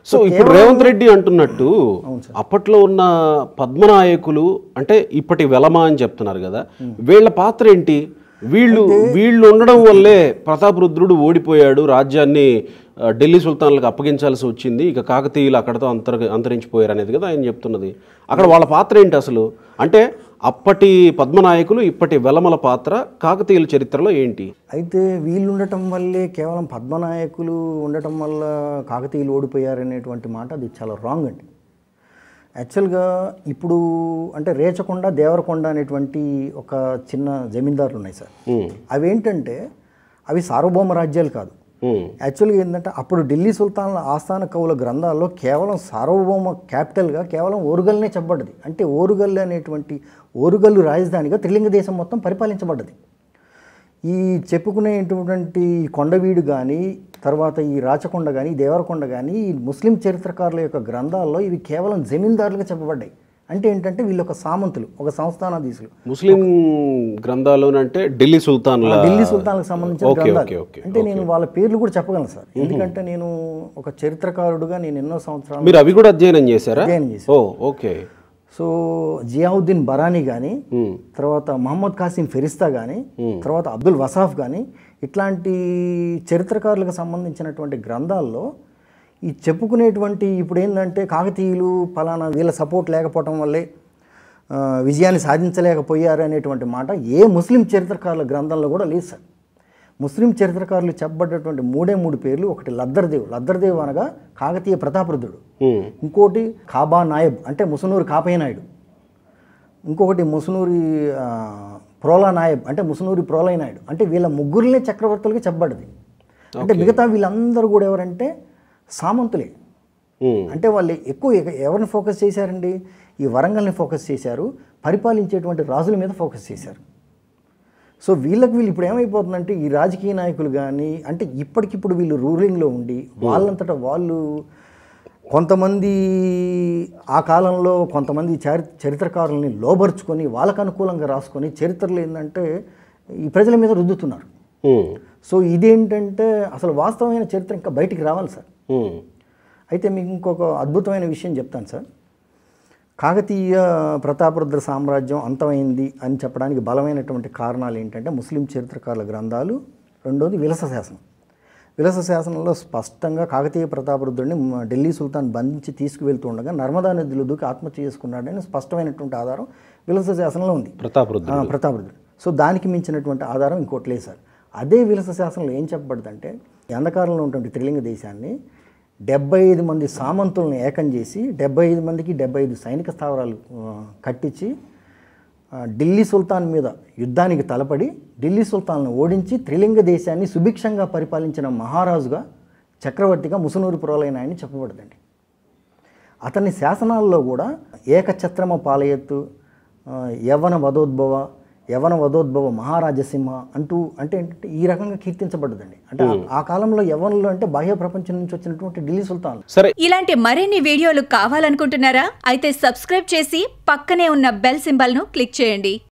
so ఇప్పుడు రేవంత్ రెడ్డి అంటున్నట్టు అప్పట్లో ఉన్న పద్మనాయకులు అంటే ఇప్పటి వెలమ అని చెప్తున్నారు కదా వీళ్ళ పాత్ర ఏంటి వీళ్ళు వీళ్ళు ఉండడం వల్లే ప్రతాపరుద్రుడు ఓడిపోయాడు రాజ్యాన్ని ఆ, ఢిల్లీ సుల్తాన్లకు అప్పగించాల్సి వచ్చింది ఇక కాకతీయులు అక్కడతో అంతర అంతరించిపోయారు అనేది కదా ఆయన చెప్తున్నది అక్కడ వాళ్ళ పాత్ర ఏంటి అసలు అంటే అప్పటి పద్మనాయకులు ఇప్పటి వెలమల పాత్ర కాకతీయుల చరిత్రలో ఏంటి అయితే వీళ్ళు ఉండటం వల్లే కేవలం పద్మనాయకులు ఉండటం వల్ల కాకతీయులు ఓడిపోయారనేటువంటి మాట అది చాలా రాంగ్ అండి యాక్చువల్గా ఇప్పుడు అంటే రేచకొండ దేవరకొండ అనేటువంటి ఒక చిన్న జమీందారులు ఉన్నాయి సార్ ఉమ్, అవేంటంటే అవి సార్వభౌమ రాజ్యాలు కాదు ఉమ్, యాక్చువల్గా ఏంటంటే అప్పుడు ఢిల్లీ సుల్తాన్ల ఆస్థాన కవుల గ్రంథాల్లో కేవలం సార్వభౌమ క్యాపిటల్గా కేవలం ఓరుగల్నే చెప్పబడ్డది అంటే ఓరుగల్లు అనేటువంటి ఓరుగల్లు రాజధానిగా త్రిలింగ దేశం మొత్తం పరిపాలించబడ్డది ఈ చెప్పుకునేటువంటి కొండవీడు కానీ తర్వాత ఈ రాచకొండ కానీ దేవరకొండ కానీ ఈ ముస్లిం చరిత్రకారుల యొక్క గ్రంథాల్లో ఇవి కేవలం జమీందారులుగా చెప్పబడ్డాయి అంటే ఏంటంటే వీళ్ళు ఒక సామంతులు ఒక సంస్థానాధీశులు ముస్లిం గ్రంథాల్లోనంటే ఢిల్లీ సుల్తాన్ల ఢిల్లీ సుల్తాన్లకు సంబంధించిన ఓకే గ్రంథాలు ఓకే ఓకే అంటే నేను వాళ్ళ పేర్లు కూడా చెప్పగలను సార్ ఎందుకంటే నేను ఒక చరిత్రకారుడుగా నేను ఎన్నో సంవత్సరాలు మీరు అవి కూడా అధ్యయనం చేశారా అధ్యయనం చేశాను ఓ ఓకే సో జియావుద్దీన్ బరానీ కానీ ఉమ్, తర్వాత మహమ్మద్ కాసిం ఫెరిస్తా కానీ తర్వాత అబ్దుల్ వసాఫ్ కానీ ఇట్లాంటి చరిత్రకారులకు సంబంధించినటువంటి గ్రంథాల్లో ఈ చెప్పుకునేటువంటి ఇప్పుడు ఏంటంటే కాకతీయులు ఫలానా వీళ్ళ సపోర్ట్ లేకపోవటం వల్లే ఆ, విజయాన్ని సాధించలేకపోయారు అనేటువంటి మాట ఏ ముస్లిం చరిత్రకారుల గ్రంథంలో కూడా లేదు సార్ ముస్లిం చరిత్రకారులు చెప్పబడ్డటువంటి మూడే మూడు పేర్లు ఒకటి లద్దర్దేవ్ లద్దర్దేవ్ అనగా కాకతీయ ప్రతాపరుద్ధుడు ఉమ్, ఇంకోటి కాబా నాయబ్ అంటే ముసునూరు కాపయ్య నాయుడు ఇంకొకటి ముసునూరి ఆ, ప్రోలా నాయబ్ అంటే ముసునూరి ప్రోలయ నాయుడు అంటే వీళ్ళ ముగ్గురులే చక్రవర్తులకి చెప్పబడింది అంటే మిగతా వీళ్ళందరూ కూడా ఎవరంటే సామంతులే ఉమ్, అంటే వాళ్ళు ఎక్కువ ఎ- ఎవరిని ఫోకస్ చేశారండి ఈ వరంగల్ని ఫోకస్ చేశారు పరిపాలించేటువంటి రాజుల మీద ఫోకస్ చేశారు సో వీళ్ళకి వీళ్ళు ఇప్పుడు ఏమైపోతుందంటే ఈ రాజకీయ నాయకులు కానీ అంటే ఇప్పటికిప్పుడు వీళ్ళు రూలింగ్లో ఉండి వాళ్ళంతటా వాళ్ళు కొంతమంది ఆ కాలంలో కొంతమంది చరి చరిత్రకారుల్ని లోబరుచుకొని వాళ్ళకు అనుకూలంగా రాసుకొని చరిత్రలు ఏంటంటే ఈ ప్రజల మీద రుద్దుతున్నారు ఉమ్, సో ఇదేంటంటే అసలు వాస్తవమైన చరిత్ర ఇంకా బయటికి రావాలి సార్ ఉమ్, అయితే మీకు ఇంకొక అద్భుతమైన విషయం చెప్తాను సార్ కాకతీయ ప్రతాపరుద్ర సామ్రాజ్యం అంతమైంది అని చెప్పడానికి బలమైనటువంటి కారణాలు ఏంటంటే ముస్లిం చరిత్రకారుల గ్రంథాలు రెండోది విలస శాసనం విలస శాసనంలో స్పష్టంగా కాకతీయ ప్రతాపరుద్రుడిని మ- ఢిల్లీ సుల్తాన్ బంధించి తీసుకువెళ్తూ ఉండగా నర్మదా నదిలో దూకి ఆత్మహత్య చేసుకున్నాడని స్పష్టమైనటువంటి ఆధారం విలస శాసనంలో ఉంది ప్రతాపరుద్రుడు ఆ, ప్రతాపరుద్రుడు సో దానికి మించినటువంటి ఆధారం ఇంకోటి లేదు సార్ అదే విలస శాసనంలో ఏం చెప్పబడిందంటే ఈ అంధకారంలో ఉన్నటువంటి త్రిలింగ దేశాన్ని డెబ్బై ఐదు మంది సామంతులను ఏకం చేసి డెబ్బై ఐదు మందికి డెబ్బై ఐదు సైనిక స్థావరాలు ఆ, కట్టించి ఆ, ఢిల్లీ సుల్తాన్ మీద యుద్ధానికి తలపడి ఢిల్లీ సుల్తాన్ను ఓడించి త్రిలింగ దేశాన్ని సుభిక్షంగా పరిపాలించిన మహారాజుగా చక్రవర్తిగా ముసునూరు పురోలైన ఆయన చెప్పబడుతుంది అతని శాసనాల్లో కూడా ఏకఛత్రమ పాలయత్తు ఆ, యవన వధోద్భవ యవన వధోద్భవ మహారాజసింహ అంటూ అంటే ఏంటంటే ఈ రకంగా కీర్తించబడ్డదండి అంటే ఆ- ఆ కాలంలో యవనులు అంటే బాహ్య ప్రపంచం నుంచి వచ్చినటువంటి ఢిల్లీ సుల్తాన్లు సరే ఇలాంటి మరిన్ని వీడియోలు కావాలనుకుంటున్నారా అయితే సబ్స్క్రైబ్ చేసి పక్కనే ఉన్న బెల్ సింబల్ను క్లిక్ చేయండి